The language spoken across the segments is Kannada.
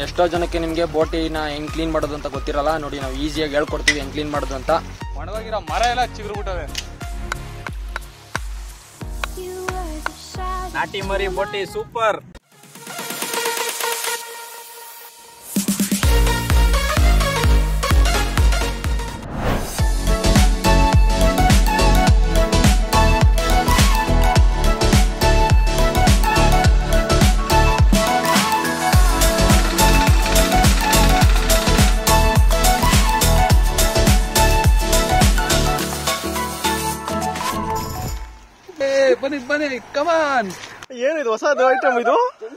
ಎಷ್ಟೋ ಜನಕ್ಕೆ ನಿಮಗೆ ಬೋಟಿನ ಹೆಂಗ್ ಕ್ಲೀನ್ ಮಾಡೋದು ಅಂತ ಗೊತ್ತಿರಲ್ಲ ನೋಡಿ ನಾವು ಈಸಿಯಾಗಿ ಹೇಳ್ಕೊಡ್ತೀವಿ ಹೆಂಗ್ ಕ್ಲೀನ್ ಮಾಡೋದು ಅಂತ ಒಣವಾಗಿರೋ ಮರ ಎಲ್ಲ ಚಿಗುರ್ಬಿಟ್ಟವೆ ನಾಟಿ ಮರಿ ಬೋಟಿ ಸೂಪರ್ ಬನ್ನಿ ಬನ್ನಿ ಕಮಾನ್ ಏನಿದು ಹೊಸದು ಐಟಮ್ ಇದು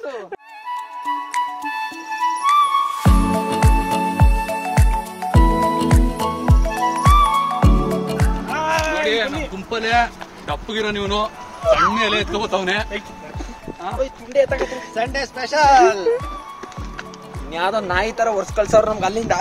ನೋಡಿ ನಮ್ ಗುಂಪಲ್ಲೇ ದಪ್ಪಗಿರೋ ನೀವನು ಸಣ್ಣ ಎಲೆ ಎತ್ಕೋತಾವನೆ ಸಂಡೇ ಸ್ಪೆಷಲ್ ಯಾವ್ದೋ ನಾಯಿ ತರ ಒರ್ಸ್ ಕಳ್ಸವ್ರು ನಮ್ಗೆ ಅಲ್ಲಿಂದ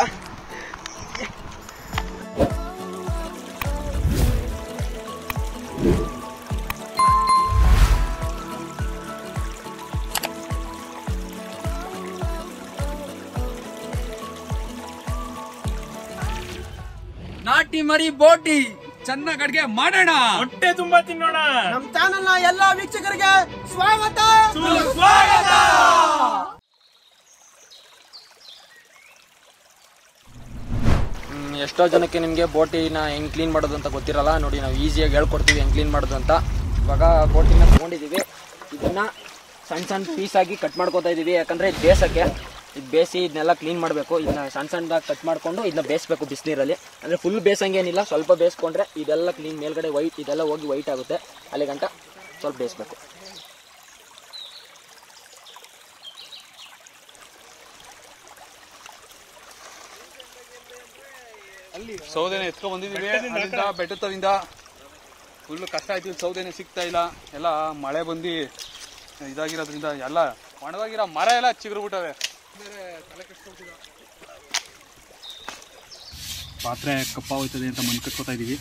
ನಾಟಿ ಮರಿ ಬೋಟಿ ಚೆನ್ನಾಗ್ ಅಡ್ಗೆ ಮಾಡೋಣ ಹೊಟ್ಟೆ ತುಂಬಾ ತಿನ್ನೋಣ ನಮ್ಮ ಚಾನೆಲ್ ನ ಎಲ್ಲಾ ವೀಕ್ಷಕರಿಗೆ ಸ್ವಾಗತ ಹ್ಮ್, ಎಷ್ಟೋ ಜನಕ್ಕೆ ನಿಮಗೆ ಬೋಟಿನ ಹೆಂಗ್ ಕ್ಲೀನ್ ಮಾಡೋದು ಅಂತ ಗೊತ್ತಿರಲ್ಲ ನೋಡಿ ನಾವು ಈಸಿಯಾಗಿ ಹೇಳ್ಕೊಡ್ತೀವಿ ಹೆಂಗ್ ಕ್ಲೀನ್ ಮಾಡೋದು ಅಂತ ಇವಾಗ ಬೋಟಿನ ತಗೊಂಡಿದ್ದೀವಿ ಇದನ್ನ ಸಣ್ಣ ಸಣ್ಣ ಪೀಸ್ ಆಗಿ ಕಟ್ ಮಾಡ್ಕೊತಾ ಇದೀವಿ ಯಾಕಂದ್ರೆ ಇದು ಬೇಸಕ್ಕೆ ಇದು ಬೇಯಿಸಿ ಇದನ್ನೆಲ್ಲ ಕ್ಲೀನ್ ಮಾಡಬೇಕು ಇದನ್ನ ಸಣ್ಣ ಸಣ್ಣದಾಗಿ ಕಟ್ ಮಾಡ್ಕೊಂಡು ಇದನ್ನ ಬೇಯಿಸ್ಬೇಕು ಬಿಸಿನೀರಲ್ಲಿ ಅಂದರೆ ಫುಲ್ ಬೇಯಿಸಂಗೇನಿಲ್ಲ ಸ್ವಲ್ಪ ಬೇಯಿಸ್ಕೊಂಡ್ರೆ ಇದೆಲ್ಲ ಕ್ಲೀನ್ ಮೇಲ್ಗಡೆ ವೈಟ್ ಇದೆಲ್ಲ ಹೋಗಿ ವೈಟ್ ಆಗುತ್ತೆ ಅಲ್ಲಿ ಗಂಟ ಸ್ವಲ್ಪ ಬೇಯಿಸ್ಬೇಕು ಸೌದೆನೆ ಎತ್ಕೊಂಡ್ ಬಂದಿದೀವಿ ಅಲ್ಲಿಂದ ಬೆಟ್ಟದ ತವಿಂದ ಫುಲ್ ಕಷ್ಟ ಆಯ್ತು ಇಲ್ಲಿ ಸೌದೆನೆ ಸಿಗ್ತಾ ಇಲ್ಲ ಎಲ್ಲ ಮಳೆ ಬಂದು ಇದಾಗಿರೋದ್ರಿಂದ ಎಲ್ಲ ಒಣವಾಗಿರೋ ಮರ ಎಲ್ಲ ಚಿಗುರ್ಬಿಟ್ಟವೆ ಪಾತ್ರೆ ಕಪ್ಪ ಹೋಯ್ತದೆ ಅಂತ ಮಣ್ಣು ಕಟ್ಕೋತಾ ಇದೀವಿ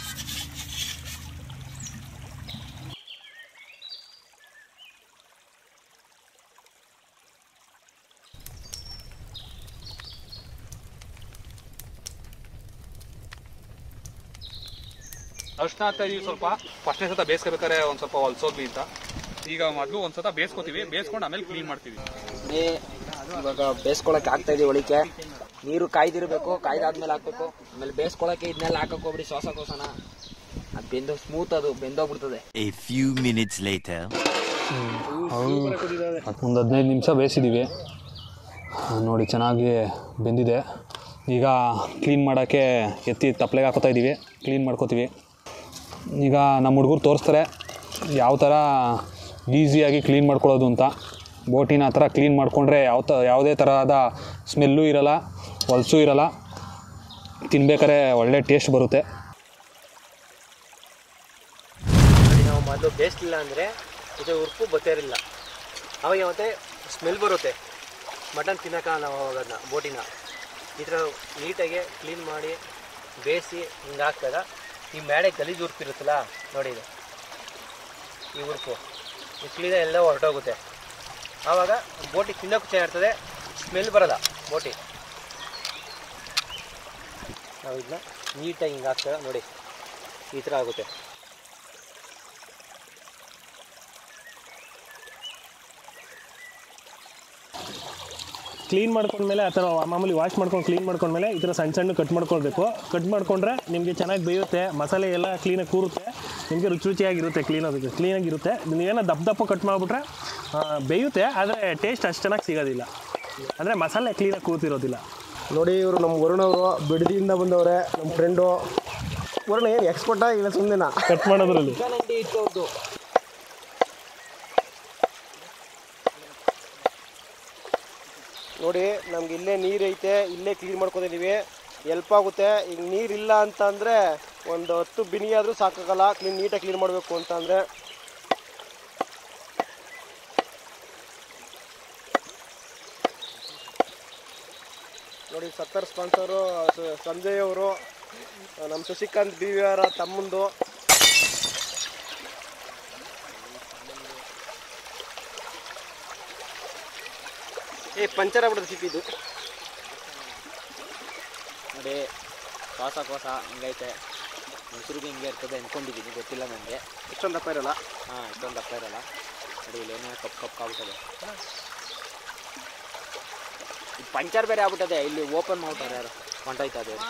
ಅರ್ಶನ ಹಾಕ್ತಾ ಇದೀವಿ ಸ್ವಲ್ಪ ಫಸ್ಟ್ನೇ ಸತ ಬೇಯಿಸ್ಕೋಬೇಕಾದ್ರೆ ಒಂದ್ ಸ್ವಲ್ಪ ಹೊಲ್ಸೋಗ್ಲಿ ಅಂತ ಈಗ ಮೊದಲು ಒಂದ್ ಸತ ಬೇಯಿಸ್ಕೊತೀವಿ ಬೇಯಿಸ್ಕೊಂಡು ಆಮೇಲೆ ಕ್ಲೀನ್ ಮಾಡ್ತೀವಿ ಏ, ಇವಾಗ ಬೇಯಿಸ್ಕೊಳಕ್ಕೆ ಆಗ್ತಾ ಇದೆ ಒಳಿಕೆ ನೀರು ಕಾಯ್ದಿರ್ಬೇಕು ಕಾಯ್ದಾದ್ಮೇಲೆ ಹಾಕ್ಬೇಕು ಆಮೇಲೆ ಬೇಯಿಸ್ಕೊಳಕ್ಕೆ ಇದನ್ನೆಲ್ಲ ಹಾಕಕ್ ಹೋಗ್ಬಿಡಿ ಶ್ವಾಸ ಕೋಸನ ಅದು ಬೆಂದು ಸ್ಮೂತ್ ಅದು ಬೆಂದೋಗ್ಬಿಡ್ತದೆ A few minutes later. ಒಂದು ಹದಿನೈದು ನಿಮಿಷ ಬೇಯಿಸಿದ್ದೀವಿ ನೋಡಿ ಚೆನ್ನಾಗಿ ಬೆಂದಿದೆ ಈಗ ಕ್ಲೀನ್ ಮಾಡೋಕ್ಕೆ ಎತ್ತಿ ತಪ್ಪಲೆಗೆ ಹಾಕೋತಾ ಇದ್ದೀವಿ ಕ್ಲೀನ್ ಮಾಡ್ಕೋತೀವಿ ಈಗ ನಮ್ಮ ಹುಡುಗರು ತೋರಿಸ್ತಾರೆ ಯಾವ ಥರ ಈಸಿಯಾಗಿ ಕ್ಲೀನ್ ಮಾಡ್ಕೊಳ್ಳೋದು ಅಂತ ಬೋಟಿನ ಆ ಥರ ಕ್ಲೀನ್ ಮಾಡಿಕೊಂಡ್ರೆ ಯಾವ ತ ಯಾವುದೇ ಥರವಾದ ಸ್ಮೆಲ್ಲೂ ಇರಲ್ಲ ಹೊಲಸು ಇರಲ್ಲ ತಿನ್ಬೇಕಾದ್ರೆ ಒಳ್ಳೆ ಟೇಸ್ಟ್ ಬರುತ್ತೆ ನೋಡಿ ನಾವು ಮೊದಲು ಬೇಯಿಸ್ಲಿಲ್ಲ ಅಂದರೆ ಇದು ಉಪ್ಪು ಬತ್ತೇರಿಲ್ಲ ಅವಾಗ ಮತ್ತೆ ಸ್ಮೆಲ್ ಬರುತ್ತೆ ಮಟನ್ ತಿನ್ನಕ ನಾವು ಅವಾಗ ಅದನ್ನ ಬೋಟಿನ ಈ ಥರ ನೀಟಾಗಿ ಕ್ಲೀನ್ ಮಾಡಿ ಬೇಯಿಸಿ ಹಿಂಗೆ ಹಾಕಿದಾಗ ಈ ಮೇಡೆ ಗಲೀಜು ಉರುಪು ಇರುತ್ತಲ್ಲ ನೋಡಿ ಇದು ಈ ಉರುಪು ಈ ಕ್ಲೀನ ಎಲ್ಲ ಹೊರಟೋಗುತ್ತೆ ಆವಾಗ ಬೋಟಿ ತಿನ್ನೋಕ್ಕೂ ಚೆನ್ನಾಗಿರ್ತದೆ ಸ್ಮೆಲ್ ಬರಲ್ಲ ಬೋಟಿ ನಾವು ಇದನ್ನ ನೀಟಾಗಿ ಹಿಂಗೆ ಹಾಕ್ದಾಗ ನೋಡಿ ಈ ಥರ ಆಗುತ್ತೆ ಕ್ಲೀನ್ ಮಾಡ್ಕೊಂಡ್ಮೇಲೆ ಆ ಥರ ಮಾಮೂಲಿ ವಾಶ್ ಮಾಡ್ಕೊಂಡು ಕ್ಲೀನ್ ಮಾಡ್ಕೊಂಡ್ಮೇಲೆ ಈ ಥರ ಸಣ್ಣ ಸಣ್ಣ ಕಟ್ ಮಾಡ್ಕೊಳ್ಬೇಕು ಕಟ್ ಮಾಡ್ಕೊಂಡ್ರೆ ನಿಮಗೆ ಚೆನ್ನಾಗಿ ಬೇಯುತ್ತೆ ಮಸಾಲೆ ಎಲ್ಲ ಕ್ಲೀನಾಗಿ ಕೂರುತ್ತೆ ನಿಮಗೆ ರುಚಿ ರುಚಿಯಾಗಿರುತ್ತೆ ಕ್ಲೀನ್ ಅದಕ್ಕೆ ಕ್ಲೀನಾಗಿರುತ್ತೆ ನೀವೇನೋ ದಪ್ಪ ದಪ್ಪ ಕಟ್ ಮಾಡಿಬಿಟ್ರೆ ಬೇಯುತ್ತೆ ಆದರೆ ಟೇಸ್ಟ್ ಅಷ್ಟು ಚೆನ್ನಾಗಿ ಸಿಗೋದಿಲ್ಲ ಅಂದರೆ ಮಸಾಲೆ ಕ್ಲೀನಾಗಿ ಕೂತಿರೋದಿಲ್ಲ ನೋಡಿ ಇವರು ನಮ್ಮ ವರುಣ್ ಅವರು ಬಿಡದಿಯಿಂದ ಬಂದವ್ರೆ ನಮ್ಮ ಫ್ರೆಂಡು ವರುಣ್ ಏನು ಎಕ್ಸ್ಪರ್ಟಾ ಇಲ್ಲ ಸುಮ್ಮನೆನಾ ಕಟ್ ಮಾಡೋದ್ರಲ್ಲಿ ನೋಡಿ ನಮ್ಗೆ ಇಲ್ಲೇ ನೀರು ಐತೆ ಇಲ್ಲೇ ಕ್ಲೀನ್ ಮಾಡ್ಕೊತಿದ್ದೀವಿ ಎಲ್ಪ್ ಆಗುತ್ತೆ ಈಗ ನೀರಿಲ್ಲ ಅಂತ ಅಂದರೆ ಒಂದು ಹತ್ತು ಬಿನಿ ಆದರೂ ಸಾಕಾಗಲ್ಲ ಕ್ಲೀನ್ ನೀಟಾಗಿ ಕ್ಲೀನ್ ಮಾಡಬೇಕು ಅಂತ ಅಂದರೆ ನೋಡಿ ಸತ್ತರ್ ಸ್ಪಾನ್ಸರು ಸಂಜಯ್ ಅವರು ನಮ್ಮ ಶಶಿಕಾಂತ್ ಬಿ ವಿ ಆರ್ ತಮ್ಮಂದು ಏ ಪಂಚರ್ ಆಗ್ಬಿಡೋದು ಸಿಪ್ಪಿ ಇದು ನೋಡಿ ಕೋಸ ಕೋಸ ಹಿಂಗೈತೆ ಮೊಸರಿಗೆ ಹಿಂಗೆ ಇರ್ತದೆ ಅಂದ್ಕೊಂಡಿದ್ದೀನಿ ಗೊತ್ತಿಲ್ಲ ನನಗೆ ಇಷ್ಟೊಂದು ದಪ್ಪ ಇರಲ್ಲ ಹಾಂ ಇಷ್ಟೊಂದು ದಪ್ಪ ಇರಲ್ಲ ನೋಡಿ ಇಲ್ಲೇನೋ ಕಪ್ ಕಪ್ ಆಗ್ಬಿಟ್ಟದೆ ಇದು ಪಂಚರ್ ಬೇರೆ ಆಗ್ಬಿಟ್ಟದೆ ಇಲ್ಲಿ ಓಪನ್ ಮಾಡ್ತಾರೆ ಯಾರು ಹೊಂಟೋಯ್ತಾ ಅದು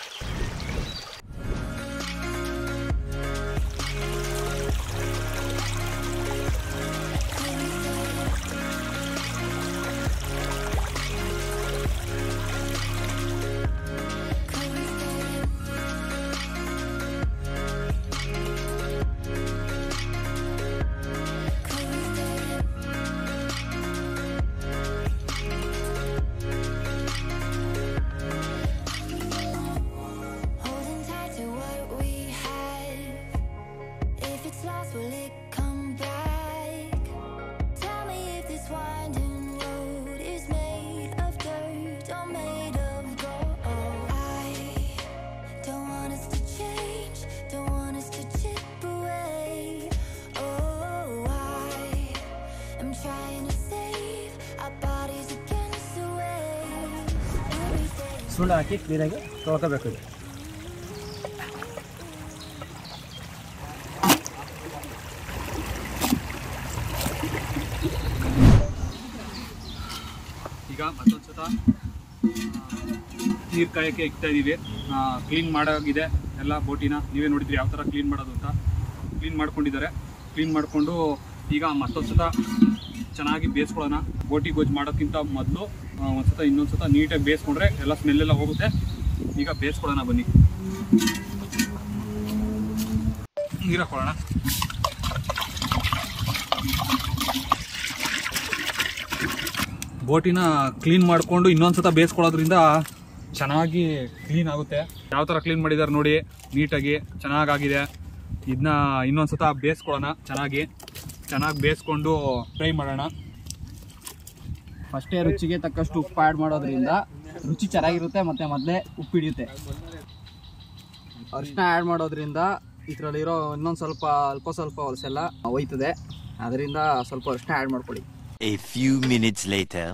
Holding tight to what we have. If it's lost, will it come back? Tell me if this winding road is made of dirt or made of gold. I don't want us to change, don't want us to chip away. Oh, I am trying to save our bodies against the waves. Every day. ಸುಣ್ಣ ಹಾಕಿ ಕ್ಲೀನಾಗಿ ತೊಳ್ಕೊಬೇಕು ಇದು ಈಗ ಮತ್ತೊಂದು ಸತ ನೀರು ಕಾಯೋಕ್ಕೆ ಇಕ್ತಾ ಇದ್ದೀವಿ ಕ್ಲೀನ್ ಮಾಡೋಗಿದೆ ಎಲ್ಲ ಬೋಟಿನ ನೀವೇ ನೋಡಿದ್ರಿ ಯಾವ ಥರ ಕ್ಲೀನ್ ಮಾಡೋದು ಅಂತ ಕ್ಲೀನ್ ಮಾಡ್ಕೊಂಡಿದ್ದಾರೆ ಕ್ಲೀನ್ ಮಾಡಿಕೊಂಡು ಈಗ ಮತ್ತೊಂದು ಸತ ಚೆನ್ನಾಗಿ ಬೇಯಿಸ್ಕೊಳ್ಳೋಣ ಬೋಟಿ ಗೊಜ್ಜು ಮಾಡೋಕ್ಕಿಂತ ಮೊದಲು ಒಂದು ಸತ ಇನ್ನೊಂದು ಸತ ನೀಟಾಗಿ ಬೇಯಿಸ್ಕೊಂಡ್ರೆ ಎಲ್ಲ ಸ್ಮೆಲ್ಲೆಲ್ಲ ಹೋಗುತ್ತೆ ಈಗ ಬೇಯಿಸ್ಕೊಳ್ಳೋಣ ಬನ್ನಿ ನೀರು ಹಾಕೊಳ್ಳೋಣ ಬೋಟಿನ ಕ್ಲೀನ್ ಮಾಡಿಕೊಂಡು ಇನ್ನೊಂದ್ಸತ ಬೇಯಿಸ್ಕೊಳ್ಳೋದ್ರಿಂದ ಚೆನ್ನಾಗಿ ಕ್ಲೀನ್ ಆಗುತ್ತೆ ಯಾವ ಥರ ಕ್ಲೀನ್ ಮಾಡಿದ್ದಾರೆ ನೋಡಿ ನೀಟಾಗಿ ಚೆನ್ನಾಗಾಗಿದೆ ಇದನ್ನ ಇನ್ನೊಂದ್ಸತ ಬೇಯಿಸ್ಕೊಳ್ಳೋಣ ಚೆನ್ನಾಗಿ ಚೆನ್ನಾಗಿ ಬೇಯಿಸ್ಕೊಂಡು ಫ್ರೈ ಮಾಡೋಣ ಫಸ್ಟೇ ರುಚಿಗೆ ತಕ್ಕಷ್ಟು ಉಪ್ಪು ಆ್ಯಡ್ ಮಾಡೋದ್ರಿಂದ ರುಚಿ ಚೆನ್ನಾಗಿರುತ್ತೆ ಮತ್ತು ಮೊದಲೇ ಉಪ್ಪು ಹಿಡಿಯುತ್ತೆ ಅರಿಶಿನ ಆ್ಯಡ್ ಮಾಡೋದ್ರಿಂದ ಇದರಲ್ಲಿರೋ ಇನ್ನೊಂದು ಸ್ವಲ್ಪ ಅಲ್ಪ ಸ್ವಲ್ಪ ಹೊಲಸೆಲ್ಲ ಹೋಯ್ತದೆ ಅದರಿಂದ ಸ್ವಲ್ಪ ಅರಿಶಿನ ಆ್ಯಡ್ ಮಾಡ್ಕೊಳ್ಳಿ A few minutes later.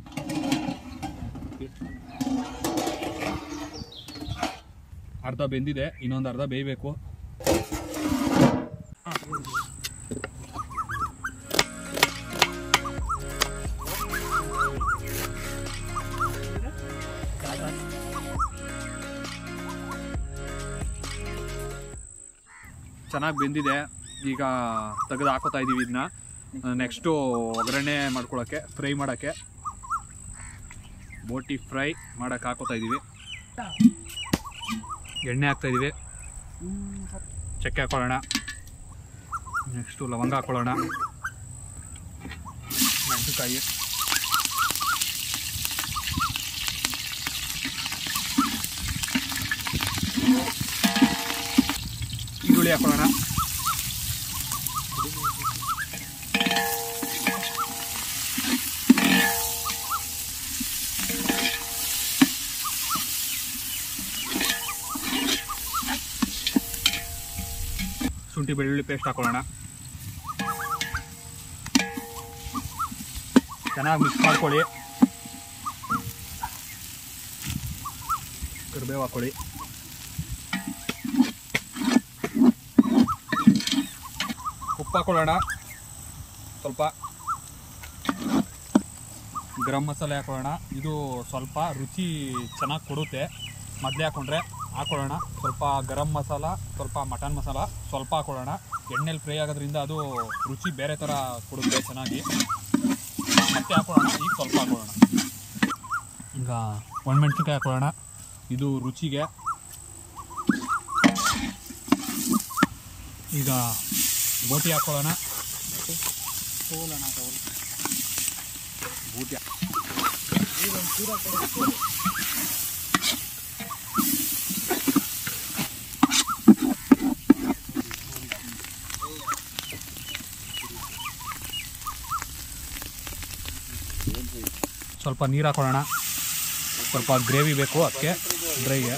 ಅರ್ಧ ಬೆಂದಿದೆ ಇನ್ನೊಂದು ಅರ್ಧ ಬೇಯಬೇಕು ಚೆನ್ನಾಗಿ ಬೆಂದಿದೆ ಈಗ ತೆಗೆದು ಹಾಕೋತಾ ಇದೀವಿ ಇದನ್ನ ನೆಕ್ಸ್ಟು ಒಗ್ಗರಣೆ ಮಾಡ್ಕೊಳಕ್ಕೆ ಫ್ರೈ ಮಾಡೋಕ್ಕೆ ಬೋಟಿ ಫ್ರೈ ಮಾಡಕ್ಕೆ ಹಾಕೋತಾ ಇದೀವಿ ಎಣ್ಣೆ ಹಾಕ್ತಾ ಇದೀವಿ ಚಕ್ಕೆ ಹಾಕೊಳ್ಳೋಣ ನೆಕ್ಸ್ಟು ಲವಂಗ ಹಾಕೊಳ್ಳೋಣ ಮೆಣಸಿನ್ಕಾಯಿ ಈರುಳ್ಳಿ ಹಾಕೊಳ್ಳೋಣ ಶುಂಠಿ ಬೆಳ್ಳುಳ್ಳಿ ಪೇಸ್ಟ್ ಹಾಕೊಳ್ಳೋಣ ಚೆನ್ನಾಗಿ ಮಿಕ್ಸ್ ಮಾಡ್ಕೊಳ್ಳಿ ಕರಿಬೇವು ಹಾಕೊಳ್ಳಿ ಉಪ್ಪು ಹಾಕೊಳ್ಳೋಣ ಸ್ವಲ್ಪ ಗರಂ ಮಸಾಲೆ ಹಾಕೊಳ್ಳೋಣ ಇದು ಸ್ವಲ್ಪ ರುಚಿ ಚೆನ್ನಾಗಿ ಕೊಡುತ್ತೆ ಮೊದಲೇ ಹಾಕೊಂಡ್ರೆ ಹಾಕೊಳ್ಳೋಣ ಸ್ವಲ್ಪ ಗರಂ ಮಸಾಲ ಸ್ವಲ್ಪ ಮಟನ್ ಮಸಾಲ ಸ್ವಲ್ಪ ಹಾಕೊಳ್ಳೋಣ ಎಣ್ಣೆಲಿ ಫ್ರೈ ಆಗೋದ್ರಿಂದ ಅದು ರುಚಿ ಬೇರೆ ಥರ ಕೊಡುತ್ತೆ ಚೆನ್ನಾಗಿ ಮತ್ತೆ ಹಾಕೊಳ್ಳೋಣ ಈಗ ಸ್ವಲ್ಪ ಹಾಕೊಳ್ಳೋಣ ಈಗ ಒಣಮೆಣ್ಸಿನ್ಕಾಯಿ ಹಾಕೊಳ್ಳೋಣ ಇದು ರುಚಿಗೆ ಈಗ ಬೋಟಿ ಹಾಕೊಳ್ಳೋಣ ಬೋಟಿ ಸ್ವಲ್ಪ ನೀರು ಹಾಕೊಳ್ಳೋಣ ಸ್ವಲ್ಪ ಗ್ರೇವಿ ಬೇಕು ಅದಕ್ಕೆ ಡ್ರೈಗೆ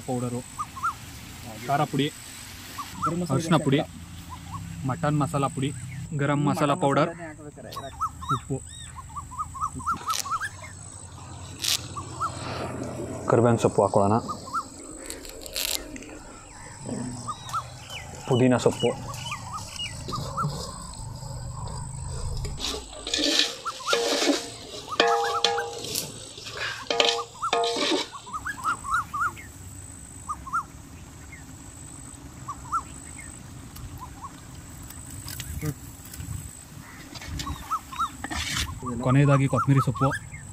ಪೌಡರು ಖಾರ ಪುಡಿ ಅರಿಶಿನ ಪುಡಿ ಮಟನ್ ಮಸಾಲ ಪುಡಿ ಗರಂ ಮಸಾಲ ಪೌಡರ್ ಉಪ್ಪು ಕರಿಬೇವಿನ ಸೊಪ್ಪು ಹಾಕೊಳ್ಳೋಣ ಪುದೀನ ಸೊಪ್ಪು ಕೊನೆಯದಾಗಿ ಕೊತ್ತಂಬರಿ ಸೊಪ್ಪು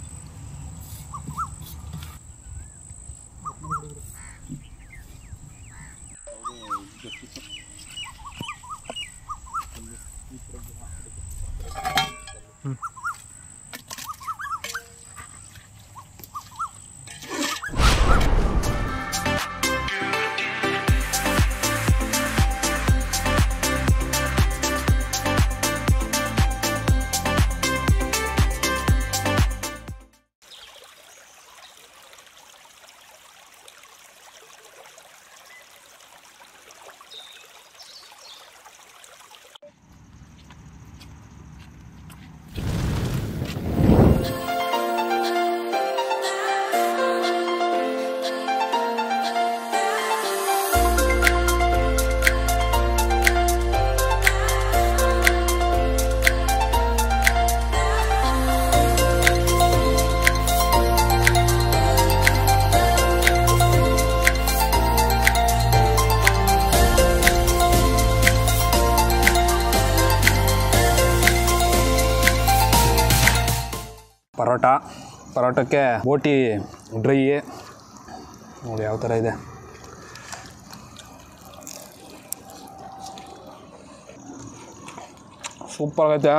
ಪರೋಟ ಪರೋಟಕ್ಕೆ ಬೋಟಿ ಡ್ರೈ ನೋಡಿ ಯಾವ ಥರ ಇದೆ ಸೂಪರ್ ಆಗೈತೆ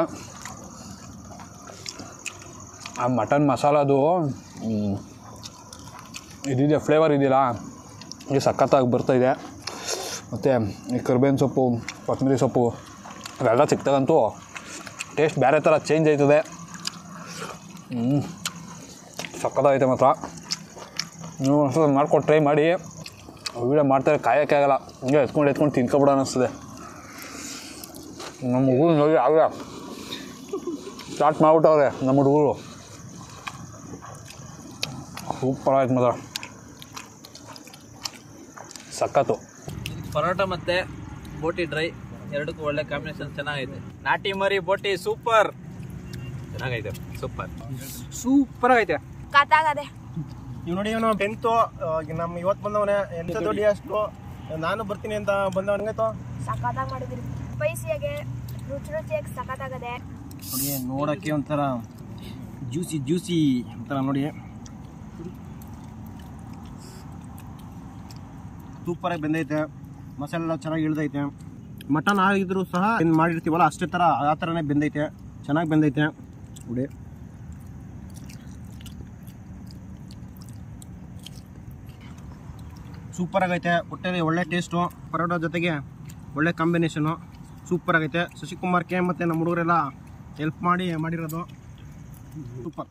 ಆ ಮಟನ್ ಮಸಾಲದು ಹ್ಮ್, ಇದಿದೆ ಫ್ಲೇವರ್ ಇದೆಯಲ್ಲ ಇದು ಸಖತ್ತಾಗಿ ಬರ್ತಾಯಿದೆ ಮತ್ತು ಈ ಕರ್ಬೇವಿನ ಸೊಪ್ಪು ಕೊತ್ತಂಬರಿ ಸೊಪ್ಪು ಅವೆಲ್ಲ ಸಿಕ್ತಾಗಂತೂ ಟೇಸ್ಟ್ ಬೇರೆ ಥರ ಚೇಂಜ್ ಆಯ್ತದೆ ಹ್ಞೂ ಸಕ್ಕತ್ತಾಗೈತೆ ಮಾತ್ರ ನೀವು ಒಂದ್ಸಲ ಮಾಡ್ಕೊಂಡು ಟ್ರೈ ಮಾಡಿ ವೀಡಿಯೋ ಮಾಡ್ತಾರೆ ಕಾಯೋಕ್ಕೆ ಆಗಲ್ಲ ಹಿಂಗೆ ಎತ್ಕೊಂಡು ಎತ್ಕೊಂಡು ತಿನ್ಕೊಬಿಡ ಅನ್ನಿಸ್ತದೆ ನಮ್ಮ ಹುಡುಗರು ನೋಡಿ ಆಗಲ್ಲ ಸ್ಟಾರ್ಟ್ ಮಾಡ್ಬಿಟ್ಟವ್ರೆ ನಮ್ಮ ಹುಡುಗರು ಸೂಪರ್ ಆಯ್ತು ಮಾತ್ರ ಸಖತ್ತು ಪರೋಟ ಮತ್ತೆ ಬೋಟಿ ಡ್ರೈ ಎರಡಕ್ಕೂ ಒಳ್ಳೆ ಕಾಂಬಿನೇಷನ್ ಚೆನ್ನಾಗೈತೆ ನಾಟಿ ಮರಿ ಬೋಟಿ ಸೂಪರ್ ಚೆನ್ನಾಗೈತೆ ಸೂಪರ್ ಸೂಪರ್ ಆಗೈತೆ ಕತ್ತಾಗದೆ ಇವ್ ನೋಡಿ ಇವನು ಟೆಂತು ನಮ್ಮ ಇವತ್ತು ಬಂದವನೇ ಎಂತ ದೊಡ್ಡ ಅಷ್ಟು ನಾನು ಬರ್ತೀನಿ ಅಂತ ಬಂದವನಿಗಾಯ್ತು ಸಖತ್ತಾಗಿ ಮಾಡಿದ್ರಿ ಸ್ಪೈಸಿಯಾಗೆ ರುಚಿ ರುಚಿಯಾಗಿ ಸಖತ್ತಾಗದೆ ನೋಡಿ ನೋಡೋಕ್ಕೆ ಒಂಥರ ಜ್ಯೂಸಿ ಜ್ಯೂಸಿ ಒಂಥರ ನೋಡಿ ಸೂಪರಾಗಿ ಬೆಂದೈತೆ ಮಸಾಲೆ ಎಲ್ಲ ಚೆನ್ನಾಗಿ ಇಳ್ದೈತೆ ಮಟನ್ ಆಗಿದ್ರು ಸಹ ಏನು ಮಾಡಿರ್ತೀವಲ್ಲ ಅಷ್ಟೇ ಥರ ಆ ಥರನೇ ಬೆಂದೈತೆ ಚೆನ್ನಾಗಿ ಬೆಂದೈತೆ ನೋಡಿ ಸೂಪರ್ ಆಗೈತೆ ಹೊಟ್ಟೆಲಿ ಒಳ್ಳೆ ಟೇಸ್ಟು ಪರೋಟ ಜೊತೆಗೆ ಒಳ್ಳೆ ಕಾಂಬಿನೇಷನು ಸೂಪರ್ ಆಗೈತೆ ಶಶಿಕುಮಾರ್ ಕೆ ಮತ್ತು ನಮ್ಮ ಹುಡುಗರೆಲ್ಲ ಹೆಲ್ಪ್ ಮಾಡಿ ಮಾಡಿರೋದು ಸೂಪರ್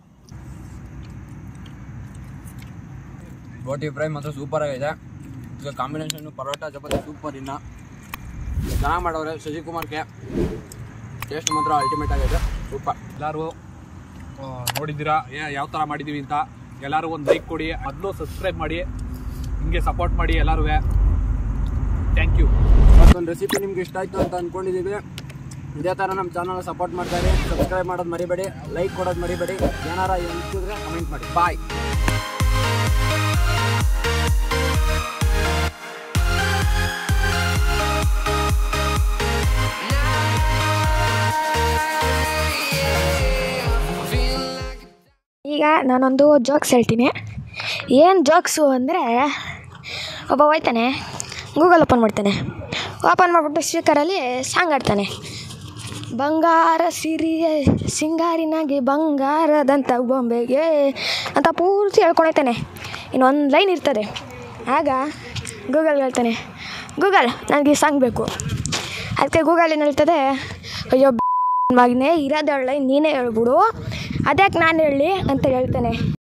ಬೋಟಿ ಫ್ರೈ ಮಾತ್ರ ಸೂಪರ್ ಆಗಿದೆ ಈಗ ಕಾಂಬಿನೇಷನ್ ಪರೋಟ ಚಪಾತಿ ಸೂಪರ್ ಇನ್ನ ಚೆನ್ನಾಗಿ ಮಾಡೋರೆ ಶಶಿಕುಮಾರ್ಗೆ ಟೇಸ್ಟ್ ಮಾತ್ರ ಅಲ್ಟಿಮೇಟ್ ಆಗಿದೆ ಸೂಪರ್ ಎಲ್ಲರೂ ನೋಡಿದ್ದೀರಾ ಯಾವ ಥರ ಮಾಡಿದ್ದೀವಿ ಅಂತ ಎಲ್ಲರೂ ಒಂದು ಲೈಕ್ ಕೊಡಿ ಮೊದಲು ಸಬ್ಸ್ಕ್ರೈಬ್ ಮಾಡಿ ಹಿಂಗೆ ಸಪೋರ್ಟ್ ಮಾಡಿ ಎಲ್ಲರೂ ಥ್ಯಾಂಕ್ ಯು ಮತ್ತೊಂದು ರೆಸಿಪಿ ನಿಮ್ಗೆ ಇಷ್ಟ ಆಯ್ತು ಅಂತ ಅಂದ್ಕೊಂಡಿದ್ದೀವಿ ಇದೇ ಥರ ನಮ್ಮ ಚಾನಲ್ ಸಪೋರ್ಟ್ ಮಾಡ್ತಾ ಇರಿ ಸಬ್ಸ್ಕ್ರೈಬ್ ಮಾಡೋದು ಮರಿಬೇಡಿ ಲೈಕ್ ಕೊಡೋದು ಮರಿಬೇಡಿ ಏನಾರ ಅನಿಸಿದ್ರೆ ಕಮೆಂಟ್ ಮಾಡಿ ಬಾಯ್ ಈಗ ನಾನೊಂದು ಜೋಕ್ಸ್ ಹೇಳ್ತೀನಿ ಏನು ಜೋಕ್ಸು ಅಂದರೆ ಒಬ್ಬ ಹೋಯ್ತಾನೆ ಗೂಗಲ್ ಓಪನ್ ಮಾಡ್ತಾನೆ ಓಪನ್ ಮಾಡಿಬಿಟ್ಟು ಸ್ಪೀಕರಲ್ಲಿ ಸಾಂಗ್ ಆಡ್ತಾನೆ ಬಂಗಾರ ಸಿರಿಯ ಸಿಂಗಾರಿನಾಗಿ ಬಂಗಾರದಂಥ ಬೊಂಬೆಗೆ ಅಂತ ಪೂರ್ತಿ ಹೇಳ್ಕೊಂಡೈತಾನೆ ಇನ್ನೊಂದು ಲೈನ್ ಇರ್ತದೆ ಆಗ ಗೂಗಲ್ ಹೇಳ್ತಾನೆ ಗೂಗಲ್ ನನಗೆ ಈ ಸಾಂಗ್ ಬೇಕು ಅದಕ್ಕೆ ಗೂಗಲ್ ಏನು ಹೇಳ್ತದೆ ಅಯ್ಯೋ ಮಗನೇ ಇರೋದು ಲೈನ್ ನೀನೇ ಹೇಳ್ಬಿಡು ಅದ್ಯಾಕೆ ನಾನು ಹೇಳಿ ಅಂತ ಹೇಳ್ತಾನೆ